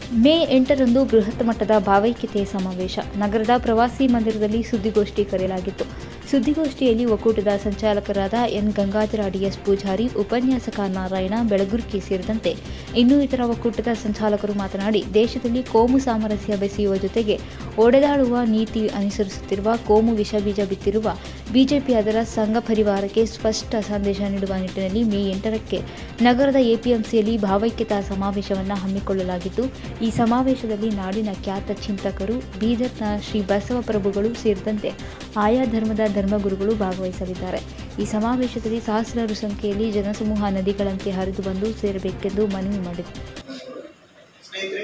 ಮೇ ಎಂಟರಂದು ಬೃಹತ್ ಮಟ್ಟದ ಭಾವೈಕ್ಯತೆಯ ಸಮಾವೇಶ ನಗರದ ಪ್ರವಾಸಿ ಮಂದಿರದಲ್ಲಿ ಸುದ್ದಿಗೋಷ್ಠಿ ಕರೆಯಲಾಗಿತ್ತು ಸುದ್ದಿಗೋಷ್ಠಿಯಲ್ಲಿ ಒಕ್ಕೂಟದ ಸಂಚಾಲಕರಾದ ಎನ್ ಗಂಗಾಧರ ಡಿಎಸ್ ಪೂಜಾರಿ ಉಪನ್ಯಾಸಕ ನಾರಾಯಣ ಬೆಳಗುರ್ಕಿ ಸೇರಿದಂತೆ ಇನ್ನೂ ಇತರ ಒಕ್ಕೂಟದ ಸಂಚಾಲಕರು ಮಾತನಾಡಿ ದೇಶದಲ್ಲಿ ಕೋಮು ಸಾಮರಸ್ಯ ಬೆಸೆಯುವ ಜೊತೆಗೆ ಒಡೆದಾಡುವ ನೀತಿ ಅನುಸರಿಸುತ್ತಿರುವ ಕೋಮು ವಿಷಬೀಜ ಬಿತ್ತಿರುವ ಬಿಜೆಪಿ ಅದರ ಸಂಘ ಪರಿವಾರಕ್ಕೆ ಸ್ಪಷ್ಟ ಸಂದೇಶ ನೀಡುವ ನಿಟ್ಟಿನಲ್ಲಿ ಮೇ ಎಂಟರಕ್ಕೆ ನಗರದ ಎಪಿಎಂಸಿಯಲ್ಲಿ ಭಾವೈಕ್ಯತಾ ಸಮಾವೇಶವನ್ನು ಹಮ್ಮಿಕೊಳ್ಳಲಾಗಿದ್ದು ಈ ಸಮಾವೇಶದಲ್ಲಿ ನಾಡಿನ ಖ್ಯಾತ ಚಿಂತಕರು ಬೀದರ್ನ ಶ್ರೀ ಬಸವ ಪ್ರಭುಗಳು ಸೇರಿದಂತೆ ಆಯಾ ಧರ್ಮದ ಧರ್ಮಗುರುಗಳು ಭಾಗವಹಿಸಲಿದ್ದಾರೆ ಈ ಸಮಾವೇಶದಲ್ಲಿ ಸಹಸ್ರಾರು ಸಂಖ್ಯೆಯಲ್ಲಿ ಜನಸಮೂಹ ನದಿಗಳಂತೆ ಹರಿದು ಬಂದು ಸೇರಬೇಕೆಂದು ಮನವಿ ಮಾಡಿದರು ಸ್ನೇಹಿತರೆ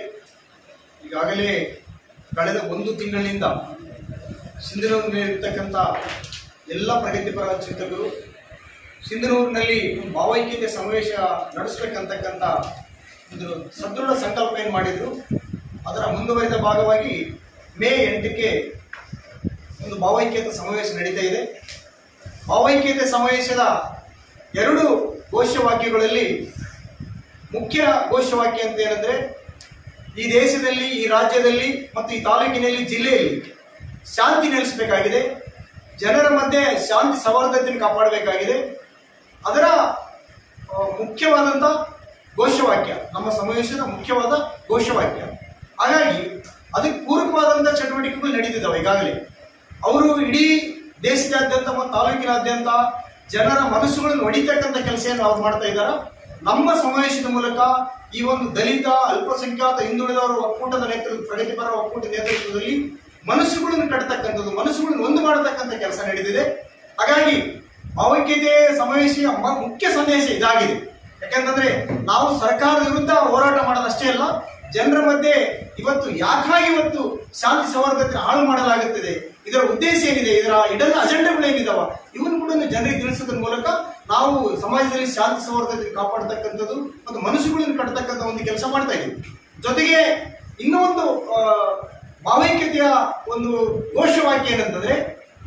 ಈಗಾಗಲೇ ಕಳೆದ ಒಂದು ತಿಂಗಳಿನಿಂದ ಸಿಂಧನೂರಿನಲ್ಲಿರ್ತಕ್ಕಂಥ ಎಲ್ಲ ಪ್ರಗತಿಪರ ಚಿಂತಕರು ಸಿಂಧನೂರಿನಲ್ಲಿ ಭಾವೈಕ್ಯತೆ ಸಮಾವೇಶ ನಡೆಸಬೇಕಂತಕ್ಕಂಥ ಒಂದು ಸದೃಢ ಸಂಕಲ್ಪ ಏನು ಮಾಡಿದ್ರು ಅದರ ಮುಂದುವರಿದ ಭಾಗವಾಗಿ ಮೇ ಎಂಟಕ್ಕೆ ಒಂದು ಭಾವೈಕ್ಯತೆ ಸಮಾವೇಶ ನಡೀತಾ ಇದೆ ಭಾವೈಕ್ಯತೆ ಸಮಾವೇಶದ ಎರಡು ಘೋಷವಾಕ್ಯಗಳಲ್ಲಿ ಮುಖ್ಯ ಘೋಷವಾಕ್ಯ ಅಂತ ಏನಂದ್ರೆ ಈ ದೇಶದಲ್ಲಿ ಈ ರಾಜ್ಯದಲ್ಲಿ ಮತ್ತು ಈ ತಾಲೂಕಿನಲ್ಲಿ ಜಿಲ್ಲೆಯಲ್ಲಿ ಶಾಂತಿ ನೆಲೆಸಬೇಕಾಗಿದೆ ಜನರ ಮಧ್ಯೆ ಶಾಂತಿ ಸೌಹಾರ್ದತೆಯನ್ನು ಕಾಪಾಡಬೇಕಾಗಿದೆ ಅದರ ಆ, ಮುಖ್ಯವಾದಂಥ ಘೋಷವಾಕ್ಯ ನಮ್ಮ ಸಮಾವೇಶದ ಮುಖ್ಯವಾದ ಘೋಷವಾಕ್ಯ ಹಾಗಾಗಿ ಅದಕ್ಕೆ ಪೂರಕವಾದಂಥ ಚಟುವಟಿಕೆಗಳು ನಡೀತಿದ್ದಾವೆ ಈಗಾಗಲೇ ಅವರು ಇಡೀ ದೇಶದಾದ್ಯಂತ ಮತ್ತು ತಾಲೂಕಿನಾದ್ಯಂತ ಜನರ ಮನಸ್ಸುಗಳನ್ನು ಹೊಡಿತಕ್ಕಂಥ ಕೆಲಸವನ್ನು ಅವ್ರು ಮಾಡ್ತಾ ಇದ್ದಾರೆ ನಮ್ಮ ಸಮಾವೇಶದ ಮೂಲಕ ಈ ಒಂದು ದಲಿತ ಅಲ್ಪಸಂಖ್ಯಾತ ಹಿಂದುಳಿದವರ ಒಕ್ಕೂಟದ ನೇತೃತ್ವ ಪ್ರಗತಿಪರ ಒಕ್ಕೂಟ ನೇತೃತ್ವದಲ್ಲಿ ಮನಸ್ಸುಗಳನ್ನು ಕಟ್ಟತಕ್ಕಂಥದ್ದು ಮನಸ್ಸುಗಳನ್ನು ಒಂದು ಮಾಡತಕ್ಕಂಥ ಕೆಲಸ ನಡೆದಿದೆ ಹಾಗಾಗಿ ಭಾವೈಕ್ಯತೆ ಸಮಾವೇಶ ಮ- ಮುಖ್ಯ ಸಂದೇಶ ಇದಾಗಿದೆ ಯಾಕಂತಂದ್ರೆ ನಾವು ಸರ್ಕಾರದ ವಿರುದ್ಧ ಹೋರಾಟ ಮಾಡೋದಷ್ಟೇ ಅಲ್ಲ ಜನರ ಮಧ್ಯೆ ಇವತ್ತು ಯಾಕಾಗಿ ಇವತ್ತು ಶಾಂತಿ ಸೌಹಾರ್ದತೆ ಹಾಳು ಮಾಡಲಾಗುತ್ತದೆ ಇದರ ಉದ್ದೇಶ ಏನಿದೆ ಇದರ ಇಡಲ್ ಅಜೆಂಡಾಗಳು ಏನಿದಾವ ಇವನು ಕೂಡ ಜನರಿಗೆ ತಿಳಿಸೋದ್ರ ಮೂಲಕ ನಾವು ಸಮಾಜದಲ್ಲಿ ಶಾಂತಿ ಸೌಹಾರ್ದತೆ ಕಾಪಾಡತಕ್ಕಂಥದ್ದು ಮತ್ತು ಮನಸ್ಸುಗಳನ್ನು ಕಟ್ಟತಕ್ಕಂಥ ಒಂದು ಕೆಲಸ ಮಾಡ್ತಾ ಇದ್ದೀವಿ ಜೊತೆಗೆ ಇನ್ನೂ ಒಂದು ಆ, ಭಾವೈಕ್ಯತೆಯ ಒಂದು ಘೋಷವಾಕ್ಯ ಏನಂತಂದ್ರೆ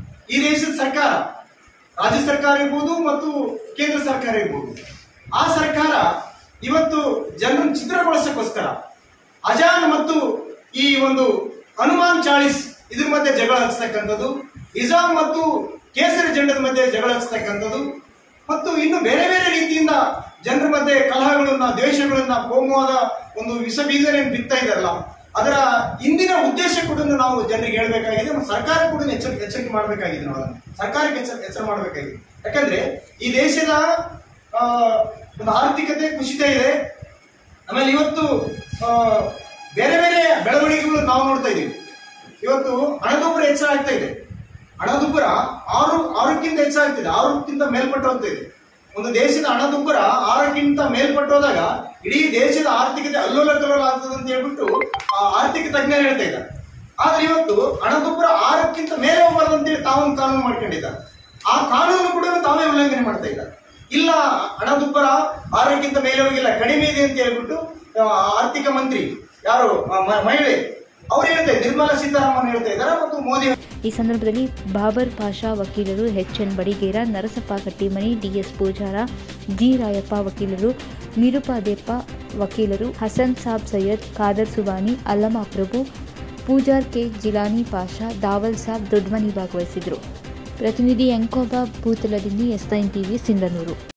ಈ ದೇಶದ ಸರ್ಕಾರ ರಾಜ್ಯ ಸರ್ಕಾರ ಇರ್ಬೋದು ಮತ್ತು ಕೇಂದ್ರ ಸರ್ಕಾರ ಇರ್ಬೋದು ಆ ಸರ್ಕಾರ ಇವತ್ತು ಜನರನ್ನು ಚಿತ್ರಗೊಳಿಸಕ್ಕೋಸ್ಕರ ಅಜಾನ್ ಮತ್ತು ಈ ಒಂದು ಹನುಮಾನ್ ಚಾಳಿಸ್ ಇದ್ರ ಮಧ್ಯೆ ಜಗಳ ಹಚ್ಚತಕ್ಕಂಥದ್ದು ಇಜಾಮ್ ಮತ್ತು ಕೇಸರಿ ಜೆಂಡದ ಮಧ್ಯೆ ಜಗಳ ಹಚ್ಚತಕ್ಕಂಥದ್ದು ಮತ್ತು ಇನ್ನು ಬೇರೆ ಬೇರೆ ರೀತಿಯಿಂದ ಜನರ ಮಧ್ಯೆ ಕಲಹಗಳನ್ನ ದ್ವೇಷಗಳನ್ನ ಕೋಮುವಾದ ಒಂದು ವಿಷ ಬೀಜನ ಬಿತ್ತಾ ಇದಾರಲ್ಲ ಅದರ ಇಂದಿನ ಉದ್ದೇಶ ಕೂಡ ನಾವು ಜನರಿಗೆ ಹೇಳಬೇಕಾಗಿದೆ ಮತ್ತು ಸರ್ಕಾರ ಕೂಡ ಎಚ್ಚರಿಕೆ ಎಚ್ಚರಿಕೆ ಮಾಡಬೇಕಾಗಿದೆ ನಾವು ಅದನ್ನ. ಸರ್ಕಾರಕ್ಕೆ ಎಚ್ಚರ ಎಚ್ಚರ ಮಾಡಬೇಕಾಗಿದೆ ಯಾಕಂದ್ರೆ ಈ ದೇಶದ ಆ, ಒಂದು ಆರ್ಥಿಕತೆ ಕುಸಿತ ಇದೆ ಆಮೇಲೆ ಇವತ್ತು ಆ, ಬೇರೆ ಬೇರೆ ಬೆಳವಣಿಗೆಗಳು ನಾವು ನೋಡ್ತಾ ಇದ್ದೀವಿ ಇವತ್ತು ಹಣದುಬ್ಬರ ಹೆಚ್ಚಾಗ್ತಾ ಇದೆ ಹಣದುಬ್ಬರ ಆರು ಆರಕ್ಕಿಂತ ಹೆಚ್ಚಾಗ್ತಿದೆ ಆರಕ್ಕಿಂತ ಮೇಲ್ಪಟ್ಟು ಹೋಗ್ತಾ ಇದೆ ಒಂದು ದೇಶದ ಹಣದುಬ್ಬರ ಆರಕ್ಕಿಂತ ಮೇಲ್ಪಟ್ಟು ಹೋದಾಗ ಇಡೀ ದೇಶದ ಆರ್ಥಿಕತೆ ಅಲ್ಲೋಲ ಕಲ್ಲೋಲ ಆಗ್ತದೆ ಅಂತ ಹೇಳ್ಬಿಟ್ಟು ಆ ಆರ್ಥಿಕ ತಜ್ಞರು ಹೇಳ್ತಾ ಇದ್ದಾರೆ ಆದ್ರೆ ಇವತ್ತು ಹಣದುಬ್ಬರ ಆರಕ್ಕಿಂತ ಮೇಲೆ ಹೋಗ್ಬಾರ್ದು ಅಂತೇಳಿ ತಾವೊಂದು ಕಾನೂನು ಮಾಡ್ಕೊಂಡಿದ್ದಾರೆ ಆ ಕಾನೂನು ಕೂಡ ತಾವೇ ಉಲ್ಲಂಘನೆ ಮಾಡ್ತಾ ಇದ್ದಾರೆ ಇಲ್ಲ ಹಣದುಬ್ಬರ ಆರಕ್ಕಿಂತ ಮೇಲೆ ಹೋಗಿಲ್ಲ ಕಡಿಮೆ ಇದೆ ಅಂತ ಹೇಳ್ಬಿಟ್ಟು ಆ, ಆರ್ಥಿಕ ಮಂತ್ರಿ ಯಾರು ಆ, ಮ- ಮಹಿಳೆ ಅವ್ರು ಹೇಳ್ತಾ ಇದ್ದಾರೆ ನಿರ್ಮಲಾ ಸೀತಾರಾಮನ್ ಹೇಳ್ತಾ ಇದ್ದಾರೆ ಮತ್ತು ಮೋದಿ ಈ ಸಂದರ್ಭದಲ್ಲಿ ಬಾಬರ್ ಪಾಷಾ ವಕೀಲರು H N Badigera Narasappa Kattimani DS Pujara G Rayappa ವಕೀಲರು ನಿರುಪಾದೇಪ್ಪ ವಕೀಲರು ಹಸನ್ ಸಾಬ್ ಸೈಯದ್ ಖಾದರ್ ಸುಬಾನಿ ಅಲ್ಲಮ ಪ್ರಭು ಪೂಜಾರ್ ಕೆ ಜಿಲಾನಿ ಪಾಷಾ ದಾವಲ್ ಸಾಬ್ ದೊಡ್ಮನಿ ಭಾಗವಹಿಸಿದರು ಪ್ರತಿನಿಧಿ ಎಂಕೋಬಾ ಭೂತಲದಿಂದ ಎಸ್ ನೈನ್ ಟಿವಿ ಸಿಂಧನೂರು